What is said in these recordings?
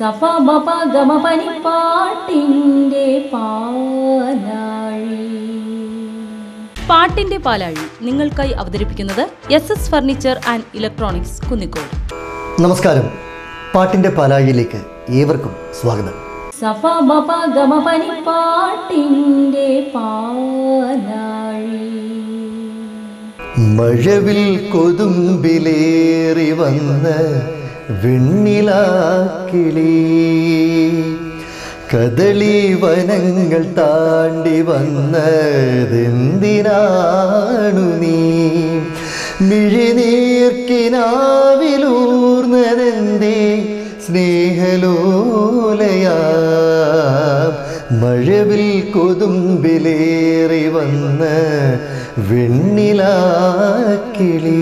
സഫ മപ ഗമ പനി പാട്ടിൻ്റെ പാലാഴി പാട്ടിന്റെ പാലാഴി നിങ്ങൾക്കായി അവതരിപ്പിക്കുന്നത് S S furniture and electronics Kunnicode നമസ്കാരം പാട്ടിൻ്റെ പാലാഴിയിലേക്ക് ഏവർക്കും സ്വാഗതം സഫ മപ ഗമ പനി പാട്ടിൻ്റെ പാലാഴി മഴവിൽ കൊതുമ്പിലേറി വന്ന വെണ്ണിലാക്കിളി കദളി വനങ്ങൾ താണ്ടി വന്നതെന്തിനാണു നീ മിഴിനീർക്കിനാവിലൂർന്നതെന്തേ സ്നേഹലോലയാ മഴവിൽ കൊതുമ്പിലേറി വന്ന വെണ്ണിലാക്കിളി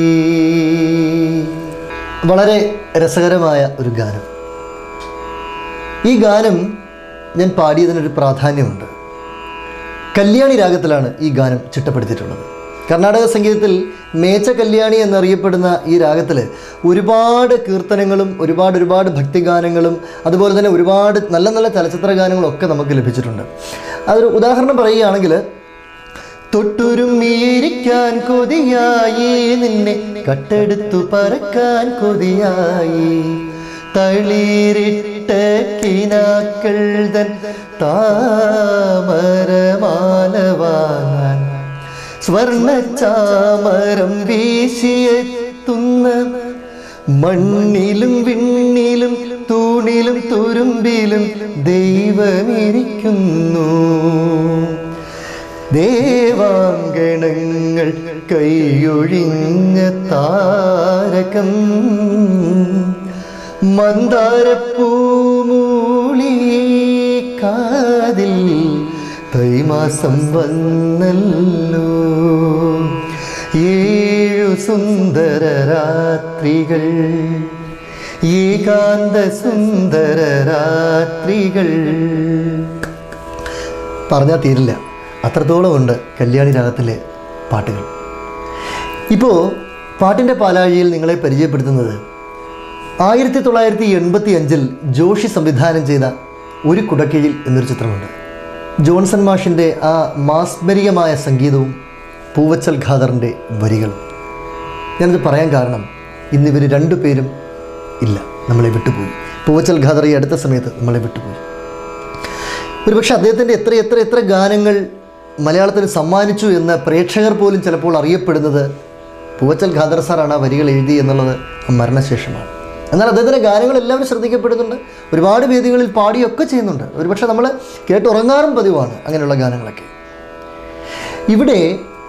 വളരെ രസകരമായ ഒരു ഗാനം ഈ ഗാനം ഞാൻ പാടിയതിനൊരു പ്രാധാന്യമുണ്ട് കല്യാണി രാഗത്തിലാണ് ഈ ഗാനം ചിട്ടപ്പെടുത്തിയിട്ടുള്ളത് കർണാടക സംഗീതത്തിൽ മേച്ച കല്യാണി എന്നറിയപ്പെടുന്ന ഈ രാഗത്തിൽ ഒരുപാട് കീർത്തനങ്ങളും ഒരുപാട് ഒരുപാട് ഭക്തിഗാനങ്ങളും അതുപോലെ തന്നെ ഒരുപാട് നല്ല നല്ല ചലച്ചിത്ര ഗാനങ്ങളും ഒക്കെ നമുക്ക് ലഭിച്ചിട്ടുണ്ട് അതൊരു ഉദാഹരണം പറയുകയാണെങ്കിൽ തൊട്ടുരുമ്മിയിരിക്കാൻ കൊതിയായി നിന്നെ കട്ടെടുത്തു പറക്കാൻ കൊതിയായി തളിരിട്ട കിനാക്കൾ തൻ താമരമാല വാങ്ങാൻ സ്വർണച്ചാമരം വീശിയെത്തുന്ന മണ്ണിലും വിണ്ണിലും തൂണിലും തുരുമ്പിലും ദൈവമിരിക്കുന്നു ദേവാങ്കണങ്ങൾ കൈയൊഴിഞ്ഞ താരകം മന്ദാരപ്പൂമൂളി കാതിൽ തൈമാസം വന്നല്ലോ ഏഴു സുന്ദര രാത്രികൾ ഏകാന്ത സുന്ദര രാത്രികൾ പറഞ്ഞാൽ തീരില്ല അത്രത്തോളം ഉണ്ട് കല്യാണി രാഗത്തിലെ പാട്ടുകൾ ഇപ്പോൾ പാട്ടിൻ്റെ പാലാഴിയിൽ നിങ്ങളെ പരിചയപ്പെടുത്തുന്നത് ആയിരത്തി തൊള്ളായിരത്തി എൺപത്തി അഞ്ചിൽ ജോഷി സംവിധാനം ചെയ്ത ഒരു കുടക്കീഴിൽ എന്നൊരു ചിത്രമുണ്ട് ജോൺസൺ മാഷിൻ്റെ ആ മാസ്മരികമായ സംഗീതവും പൂവച്ചൽ ഖാദറിൻ്റെ വരികളും ഞാനത് പറയാൻ കാരണം ഇന്നിവർ രണ്ടുപേരും ഇല്ല നമ്മളെ വിട്ടുപോയി പൂവച്ചൽ ഖാദർ ഈ അടുത്ത സമയത്ത് നമ്മളെ വിട്ടുപോയി ഒരുപക്ഷെ അദ്ദേഹത്തിൻ്റെ എത്ര എത്ര എത്ര ഗാനങ്ങൾ മലയാളത്തിന് സമ്മാനിച്ചു എന്ന് പ്രേക്ഷകർ പോലും ചിലപ്പോൾ അറിയപ്പെടുന്നത് പൂവച്ചൽ ഖാദർ സാറാണ് ആ വരികൾ എഴുതി എന്നുള്ളത് മരണശേഷമാണ് എന്നാൽ അദ്ദേഹത്തിൻ്റെ ഗാനങ്ങൾ എല്ലാവരും ശ്രദ്ധിക്കപ്പെടുന്നുണ്ട് ഒരുപാട് വേദികളിൽ പാടിയൊക്കെ ചെയ്യുന്നുണ്ട് ഒരുപക്ഷെ നമ്മൾ കേട്ടുറങ്ങാറും പതിവാണ് അങ്ങനെയുള്ള ഗാനങ്ങളൊക്കെ ഇവിടെ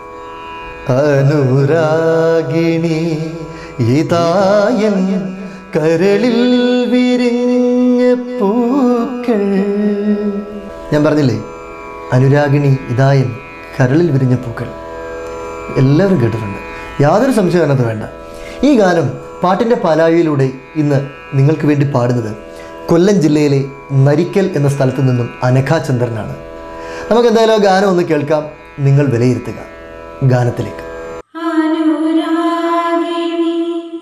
അനുരാഗിണി ഇതായൻ കരളിൽ വിരിഞ്ഞ പൂക്കൾ ഞാൻ പറഞ്ഞില്ലേ അനുരാഗിണി ഇതായൻ കരളിൽ വിരിഞ്ഞ പൂക്കൾ എല്ലാവരും കേട്ടിട്ടുണ്ട് യാതൊരു സംശയം അതിനകത്ത് വേണ്ട ഈ ഗാനം പാട്ടിൻ്റെ പാലാഴിയിലൂടെ ഇന്ന് നിങ്ങൾക്ക് വേണ്ടി പാടുന്നത് കൊല്ലം ജില്ലയിലെ നരിക്കൽ എന്ന സ്ഥലത്തു നിന്നും അനഘ ചന്ദ്രനാണ് നമുക്ക് എന്തായാലും ആ ഗാനം ഒന്ന് കേൾക്കാം നിങ്ങൾ വിലയിരുത്തുക ഗാനത്തിലേക്ക് അനുരാഗിണി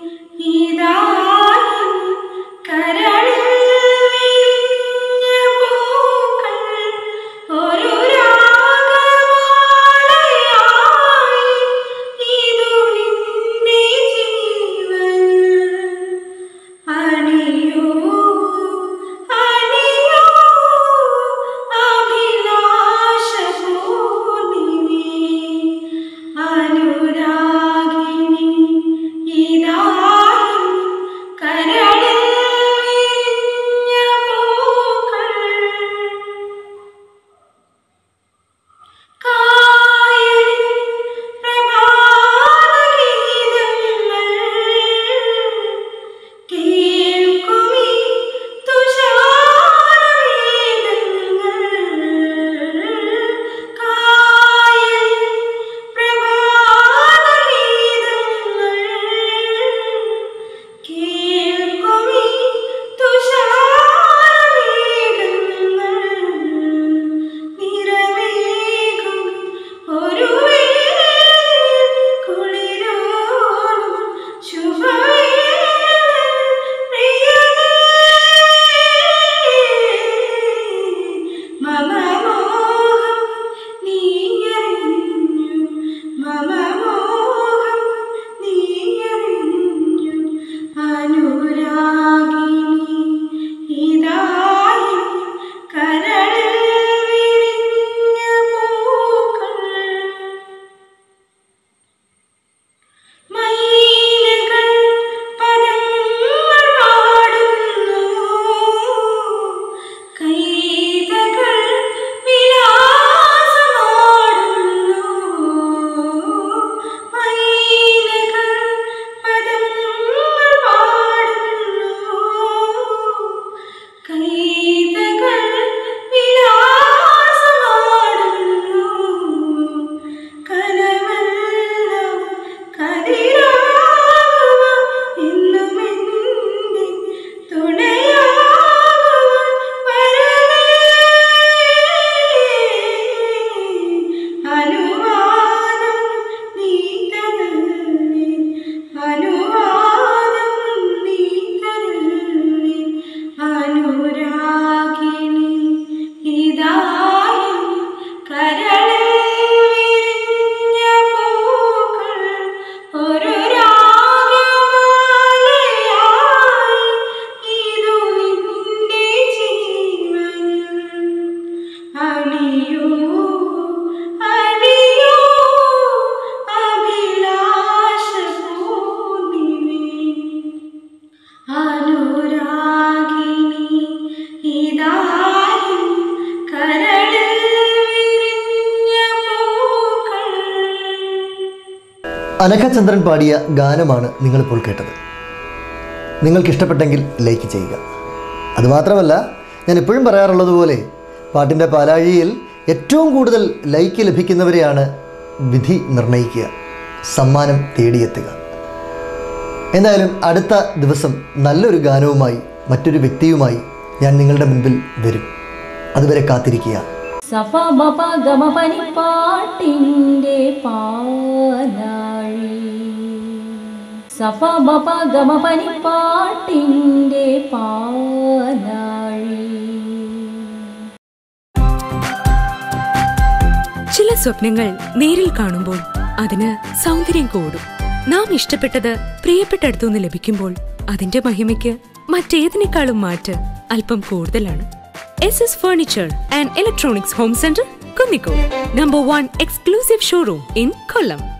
ഇതായും കരളിൽ വിരിഞ്ഞ പൂക്കൾ ഒരു രാഗമാലയായി ഇതു നിന്റെ ജീവൻ അണിയൂ അണിയൂ അഭിലാഷ പൂർണിമേ അനു അനഘചന്ദ്രൻ പാടിയ ഗാനമാണ് നിങ്ങളിപ്പോൾ കേട്ടത് നിങ്ങൾക്ക് ഇഷ്ടപ്പെട്ടെങ്കിൽ ലൈക്ക് ചെയ്യുക അതുമാത്രമല്ല ഞാൻ എപ്പോഴും പറയാറുള്ളത് പോലെ പാട്ടിൻ്റെ പാലാഴിയിൽ ഏറ്റവും കൂടുതൽ ലൈക്ക് ലഭിക്കുന്നവരെയാണ് വിധി നിർണയിക്കുക സമ്മാനം തേടിയെത്തുക എന്തായാലും അടുത്ത ദിവസം നല്ലൊരു ഗാനവുമായി മറ്റൊരു വ്യക്തിയുമായി ഞാൻ നിങ്ങളുടെ മുൻപിൽ വരും അതുവരെ കാത്തിരിക്കുക സഫ മപ ഗമ പനി പാട്ടിൻ്റെ പാലാഴി സഫ മപ ഗമ പനി പാട്ടിൻ്റെ പാലാഴി ചില സ്വപ്നങ്ങൾ നേരിൽ കാണുമ്പോൾ അതിന് സൗന്ദര്യം കൂടും നാം ഇഷ്ടപ്പെട്ടത് പ്രിയപ്പെട്ടടുത്തുനിന്ന് ലഭിക്കുമ്പോൾ അതിന്റെ മഹിമയ്ക്ക് മറ്റേതിനേക്കാളും മാറ്റ് അല്പം കൂടുതലാണ് S S furniture and electronics home centre Kunnicode number one exclusive showroom in Kollam